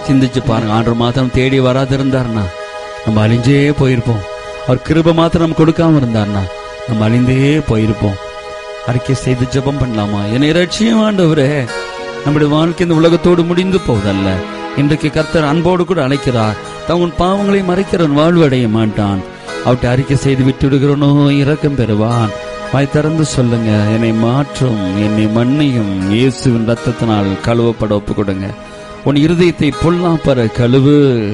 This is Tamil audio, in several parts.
சிந்திச்சு பாருங்க ஆண்டு மாத்திரம் தேடி வராது இருந்தாருன்னா நம்ம அழிஞ்சே போயிருப்போம் அவர் கிருபை மாத்திரம் நம்ம கொடுக்காம இருந்தாருன்னா நம்ம அழிந்தே போயிருப்போம் அறிக்கை செய்து ஜெபம் பண்ணலாமா என்னை ரட்சியம் ஆண்டவரே நம்முடைய வாழ்க்கை இந்த உலகத்தோடு முடிந்து போவதல்ல இன்றைக்கு கர்த்தர் அன்போடு கூட அழைக்கிறார் தவன் பாவங்களை மறைக்கிறவன் வாழ்வடைய மாட்டான் அவற்றை அறிக்கை செய்து விட்டு விடுகிறவனோ இரக்கம் பெறுவான் வாய் திறந்து சொல்லுங்க என்னை மாற்றும் என்னை மன்னியும் இயேசுவின் ரத்தத்தினால் கழுவப்பட ஒப்பு கொடுங்க உன் இருதயத்தை பொல்லாப்பற கழுவு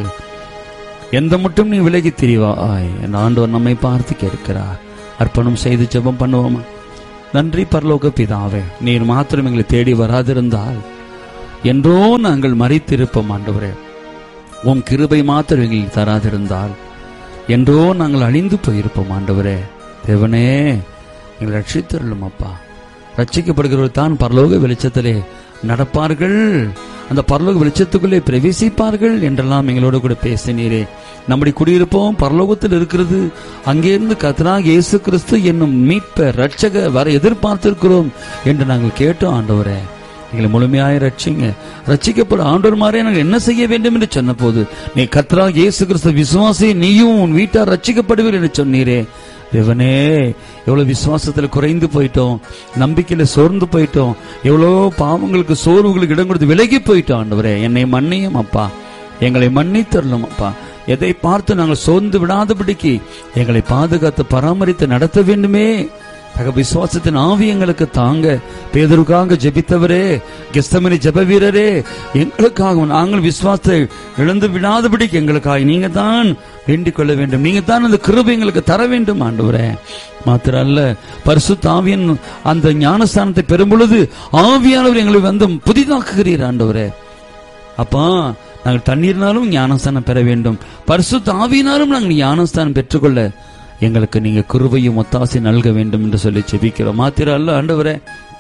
எந்த மட்டும் நீ விலகி திரிவாய் என் ஆண்டவர் நம்மை பார்த்து கேட்கிறார் அர்ப்பணம் செய்து ஜெபம் பண்ணுவோமா நன்றி பரலோக பிதாவே நீர் மாத்திரம் எங்களை தேடி வராதிருந்தால் என்றோ நாங்கள் மறித்திருப்போம் ஆண்டவரே உம் கிருபை மாத்திரம் எங்களுக்கு தராதிருந்தால் என்றோ நாங்கள் அழிந்து போயிருப்போம் ஆண்டவரே தேவனே எங்களை ரட்சித்தருளும் அப்பா ரட்சிக்கப்படுகிறவர் தான் பரலோக வெளிச்சத்திலே நடப்பார்கள் அந்த பரலோக வெளிச்சத்துக்குள்ளே பிரவேசிப்பார்கள் என்றெல்லாம் எங்களோட கூட பேசினீரே நம்முடைய குடியிருப்போம் பரலோகத்தில் இருக்கிறது அங்கிருந்து கத்தராக இயேசு கிறிஸ்து என்னும் மீட்ப ரட்சக வர எதிர்பார்த்திருக்கிறோம் என்று நாங்கள் கேட்டோம் ஆண்டவரே எங்களை முழுமையாய் ரட்சிங்க ரட்சிக்கப்பட ஆண்டவர் மாதிரி நாங்கள் என்ன செய்ய வேண்டும் என்று சொன்ன போது நீ கத்ரா இயேசு கிறிஸ்து விசுவாசி நீயும் உன் வீட்டார் ரட்சிக்கப்படுவீர் என்று சொன்னீரே தேவனே எவ்வளவு விசுவாசத்துல குறைந்து போயிட்டோம் நம்பிக்கையில சோர்ந்து போயிட்டோம் எவ்வளோ பாவங்களுக்கு சோர்வுகளுக்கு இடம் கொடுத்து விலகி போயிட்டோம் ஆண்டவரே என்னை மன்னியும் அப்பா எங்களை மன்னித்தரலும் அப்பா எதை பார்த்து நாங்கள் சோர்ந்து விடாதபடிக்கு எங்களை பாதுகாத்து பராமரித்து நடத்த வேண்டுமே தக விசுவாசத்தின் ஆவி எங்களுக்கு தாங்க பேதருக்காக ஜெபித்தவரே கெஸ்தமனி ஜெப வீரரே எங்களுக்காக நாங்கள் விசுவாசத்தை இழந்து விடாதபடிக்கு எங்களுக்காக நீங்க தான் வேண்டிக் கொள்ள வேண்டும் நீங்க தான் அந்த கிருபை எங்களுக்கு தர வேண்டும் ஆண்டவரே மாத்திரம் அல்ல பரிசுத்த ஆவியன் அந்த ஞானஸ்தானத்தை பெறும் பொழுது ஆவியானவர் எங்களை வந்து புதிதாக்குகிறீர் ஆண்டவரே அப்பா நாங்கள் தண்ணீர்னாலும் ஞானஸ்தானம் பெற வேண்டும் பரிசுத்த ஆவியினாலும் நாங்கள் ஞானஸ்தானம் பெற்றுக்கொள்ள எங்களுக்கு நீங்க குருவையும் ஒத்தாசை நல்க வேண்டும் என்று சொல்லி செபிக்கிறோம் மாத்திரம் அல்ல ஆண்டவரே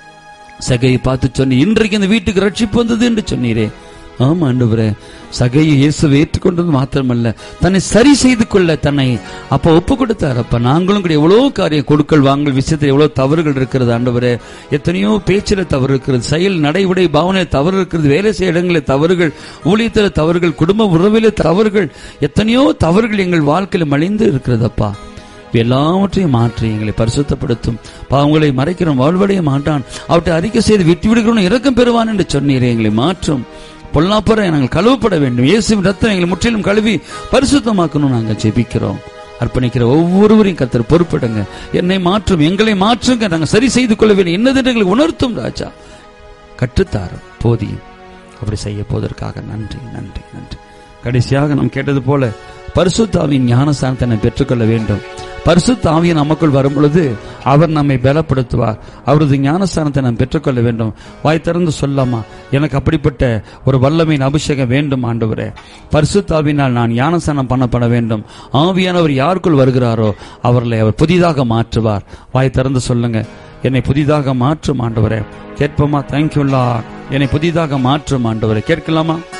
சகையை பார்த்து சொன்னி இன்றைக்கு இந்த வீட்டுக்கு ரட்சிப்பு வந்தது என்று சொன்னீரே ஆமா ஆண்டவரே சகையை இயேசுவை ஏற்றுக்கொண்டது மாத்திரமல்ல தன்னை சரி செய்து கொள்ள தன்னை அப்ப ஒப்பு கொடுத்தார் அப்ப நாங்களும் கூட எவ்வளவு காரியம் கொடுக்கல் வாங்கல் விஷயத்தில் எவ்வளவு தவறுகள் இருக்கிறது ஆண்டவரே எத்தனையோ பேச்சில தவறு இருக்கிறது செயல் நடைமுறை பாவனையில் தவறு இருக்கிறது வேலை செய்ய இடங்களில் தவறுகள் ஊழியத்தில் தவறுகள் குடும்ப உறவில தவறுகள் எத்தனையோ தவறுகள் எங்கள் வாழ்க்கையில் மலிந்து இருக்கிறதப்பா எல்லாவற்றையும் மாற்றி எங்களை பரிசுத்தப்படுத்தும் பாவங்களை மறைக்கிறோம் வாழ்வடைய மாட்டான் அவற்றை அறிக்கை செய்து விட்டு விடுகிறோம் இறக்கம் பெறுவான் என்று சொன்னீரே எங்களை மாற்றும் பொல்லாப்பற நாங்கள் கழுவப்பட வேண்டும் இயேசுவின் ரத்தம் எங்களை முற்றிலும் கழுவி பரிசுத்தமாக்கணும் நாங்கள் ஜெபிக்கிறோம் அர்ப்பணிக்கிற ஒவ்வொருவரையும் கத்தர் பொறுப்பிடுங்க என்னை மாற்றும் எங்களை மாற்றுங்க நாங்கள் சரி செய்து கொள்ள வேண்டும் என்னதென்று எங்களுக்கு உணர்த்தும் ராஜா கற்றுத்தாரும் போதியும் அப்படி செய்ய போவதற்காக நன்றி நன்றி நன்றி கடைசியாக நாம் கேட்டது போல பரிசுத்தாவின் ஞானஸ்தானத்தை நாம் பெற்றுக்கொள்ள வேண்டும் பரிசுத்த ஆவியை நமக்குள் வரும் பொழுது அவர் நம்மை பலப்படுத்துவார் அவரது ஞானஸ்தானத்தை நாம் பெற்றுக்கொள்ள வேண்டும் வாய் திறந்து சொல்லாமா எனக்கு அப்படிப்பட்ட ஒரு வல்லமையின் அபிஷேகம் வேண்டும் ஆண்டவரே பரிசுத்தாவினால் நான் ஞானஸ்தானம் பண்ணப்பட வேண்டும் ஆவியானவர் யாருக்குள் வருகிறாரோ அவர்களை அவர் புதிதாக மாற்றுவார் வாய் திறந்து சொல்லுங்க என்னை புதிதாக மாற்றும் ஆண்டவரே கேட்போமா தேங்க்யூல்லா என்னை புதிதாக மாற்றும் ஆண்டவரே கேட்கலாமா